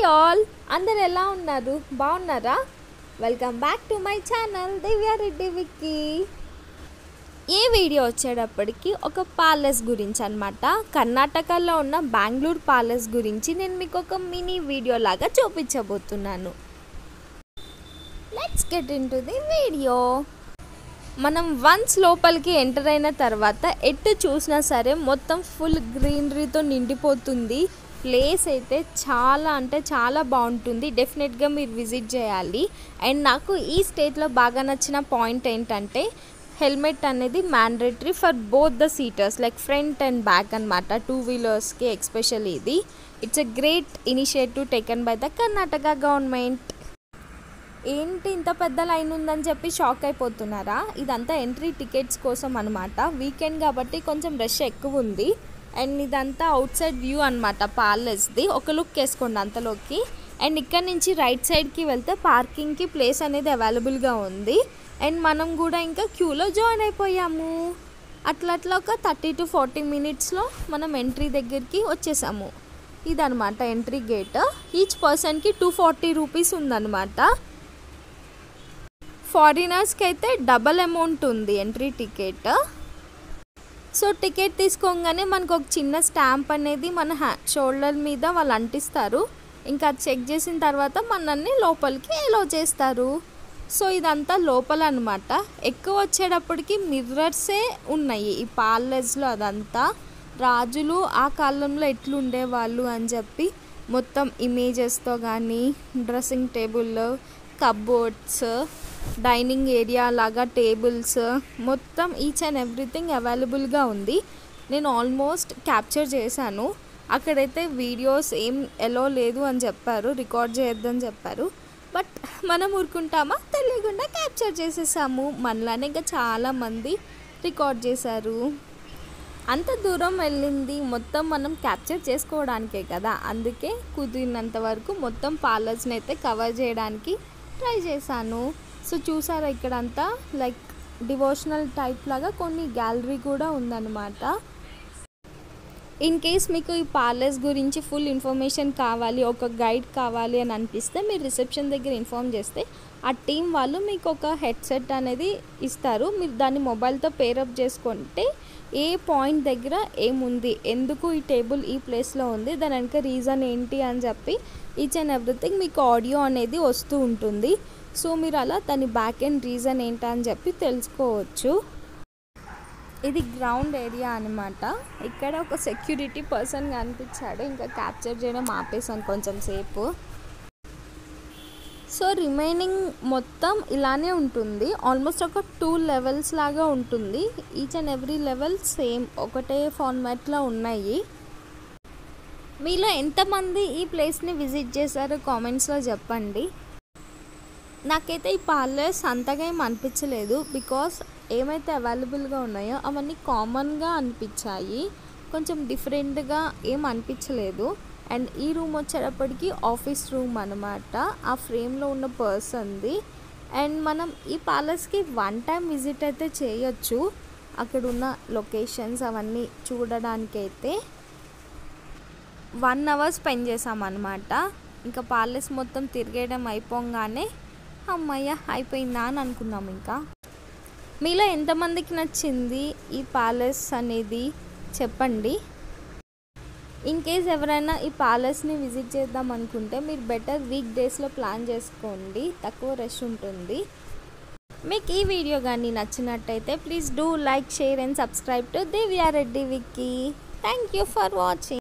all అందరు ఎలా ఉన్నారు బాగున్నారా welcome back to my channel Divya Reddy Vicky ఈ వీడియో వచ్చేటప్పటికి ఒక ప్యాలెస్ గురించి అనమాట కర్ణాటకలో ఉన్న బెంగళూరు ప్యాలెస్ గురించి నేను మీకు ఒక మినీ వీడియో లాగా చూపించబోతున్నాను let's get into the video మనం వన్స్ లోపలికి ఎంటర్ అయిన తర్వాత ఎటు చూసినా సరే మొత్తం ఫుల్ గ్రీనరీతో నిండిపోతుంది ప్లేస్ అయితే చాలా అంటే చాలా బాగుంటుంది డెఫినెట్గా మీరు విజిట్ చేయాలి అండ్ నాకు ఈ స్టేట్లో బాగా నచ్చిన పాయింట్ ఏంటంటే హెల్మెట్ అనేది mandatory for both the seaters like front and back అనమాట టూ వీలర్స్కి ఎక్స్పెషల్లీ ఇది it's a great initiative taken by the Karnataka government ఏంటి ఇంత పెద్ద లైన్ ఉందని చెప్పి షాక్ అయిపోతున్నారా ఇదంతా ఎంట్రీ టికెట్స్ కోసం అనమాట వీకెండ్ కాబట్టి కొంచెం రష్ ఎక్కువ ఉంది అండ్ ఇదంతా అవుట్ సైడ్ వ్యూ అనమాట పార్లెస్ది ఒక లుక్ వేసుకోండి అంతలోకి అండ్ ఇక్కడ నుంచి రైట్ సైడ్కి వెళ్తే పార్కింగ్కి ప్లేస్ అనేది అవైలబుల్గా ఉంది అండ్ మనం కూడా ఇంకా క్యూలో జాయిన్ అయిపోయాము అట్లా అట్లా ఒక థర్టీ టు ఫార్టీ మినిట్స్లో మనం ఎంట్రీ దగ్గరికి వచ్చేసాము ఇదనమాట ఎంట్రీ గేట్ ఈచ్ పర్సన్కి టూ ఫార్టీ రూపీస్ ఉందన్నమాట ఫారినర్స్కి అయితే డబల్ అమౌంట్ ఉంది ఎంట్రీ టికెట్ సో టికెట్ తీసుకోగానే మనకు ఒక చిన్న స్టాంప్ అనేది మన హ్యా షోల్డర్ మీద వాళ్ళు అంటిస్తారు ఇంకా చెక్ చేసిన తర్వాత మనల్ని లోపలికి ఎలో చేస్తారు సో ఇదంతా లోపల అనమాట ఎక్కువ వచ్చేటప్పటికి మిర్రర్సే ఉన్నాయి ఈ పార్లెస్లో అదంతా రాజులు ఆ కాలంలో ఎట్లుండేవాళ్ళు అని చెప్పి మొత్తం ఇమేజెస్తో కానీ dressing table cupboards dining area లాగా టేబుల్స్ మొత్తం ఈచ్ అండ్ ఎవ్రీథింగ్ అవైలబుల్గా ఉంది నేను ఆల్మోస్ట్ క్యాప్చర్ చేశాను అక్కడైతే వీడియోస్ ఏం ఎలో లేదు అని చెప్పారు రికార్డ్ చేయొద్దని చెప్పారు బట్ మనం ఊరుకుంటామా తెలియకుండా క్యాప్చర్ చేసేసాము మనలానే ఇంకా చాలామంది రికార్డ్ చేశారు అంత దూరం వెళ్ళింది మొత్తం మనం క్యాప్చర్ చేసుకోవడానికే కదా అందుకే కుదిరినంత వరకు మొత్తం పార్లర్స్ని అయితే కవర్ చేయడానికి ట్రై చేశాను సో చూసారా ఇక్కడంతా లైక్ డివోషనల్ టైప్ లాగా కొన్ని గ్యాలరీ కూడా ఉందన్నమాట ఇన్ కేస్ మీకు ఈ పార్లర్స్ గురించి ఫుల్ ఇన్ఫర్మేషన్ కావాలి ఒక గైడ్ కావాలి అని అనిపిస్తే మీరు రిసెప్షన్ దగ్గర ఇన్ఫామ్ చేస్తే ఆ టీం వాళ్ళు మీకు ఒక హెడ్సెట్ అనేది ఇస్తారు మీరు దాన్ని మొబైల్తో పేరప్ చేసుకుంటే ఏ పాయింట్ దగ్గర ఏముంది ఎందుకు ఈ టేబుల్ ఈ ప్లేస్లో ఉంది దాని వెనక రీజన్ ఏంటి అని చెప్పి ఈచ్ అండ్ ఎవ్రీథింగ్ మీకు ఆడియో అనేది వస్తూ ఉంటుంది సో మీరు అలా దాని బ్యాక్ ఎండ్ రీజన్ ఏంటా అని చెప్పి తెలుసుకోవచ్చు ఇది గ్రౌండ్ ఏరియా అనమాట ఇక్కడ ఒక సెక్యూరిటీ పర్సన్ కనిపించాడు ఇంకా క్యాప్చర్ చేయడం ఆపేసాను కొంచెం సేపు సో రిమైనింగ్ మొత్తం ఇలానే ఉంటుంది ఆల్మోస్ట్ ఒక టూ లెవెల్స్ లాగా ఉంటుంది each and every level same ఒకటే ఫార్మాట్లో ఉన్నాయి మీలో ఎంతమంది ఈ ప్లేస్ని విజిట్ చేశారో కామెంట్స్లో చెప్పండి నాకైతే ఈ పార్లర్స్ అంతగా ఏం అనిపించలేదు బికాస్ ఏమైతే అవైలబుల్గా ఉన్నాయో అవన్నీ కామన్గా అనిపించాయి కొంచెం డిఫరెంట్గా ఏం అనిపించలేదు అండ్ ఈ రూమ్ వచ్చేటప్పటికి ఆఫీస్ రూమ్ అనమాట ఆ ఫ్రేమ్లో ఉన్న పర్సన్ది అండ్ మనం ఈ పార్లర్స్కి వన్ టైం విజిట్ అయితే చేయొచ్చు అక్కడ ఉన్న లొకేషన్స్ అవన్నీ చూడడానికైతే వన్ అవర్ స్పెండ్ చేసామన్నమాట ఇంకా పార్లర్స్ మొత్తం తిరిగేయడం అయిపోగానే అమ్మయ్య అయిపోయిందా అని అనుకున్నాం ఇంకా మీలో ఎంతమందికి నచ్చింది ఈ ప్యాలెస్ అనేది చెప్పండి ఇన్ కేస్ ఎవరైనా ఈ ప్యాలెస్ని విజిట్ చేద్దాం అనుకుంటే మీరు బెటర్ వీక్ డేస్లో ప్లాన్ చేసుకోండి తక్కువ రష్ ఉంటుంది మీకు ఈ వీడియో కానీ నచ్చినట్టయితే please do like share and subscribe to Divya Reddy Vicky thank you for watching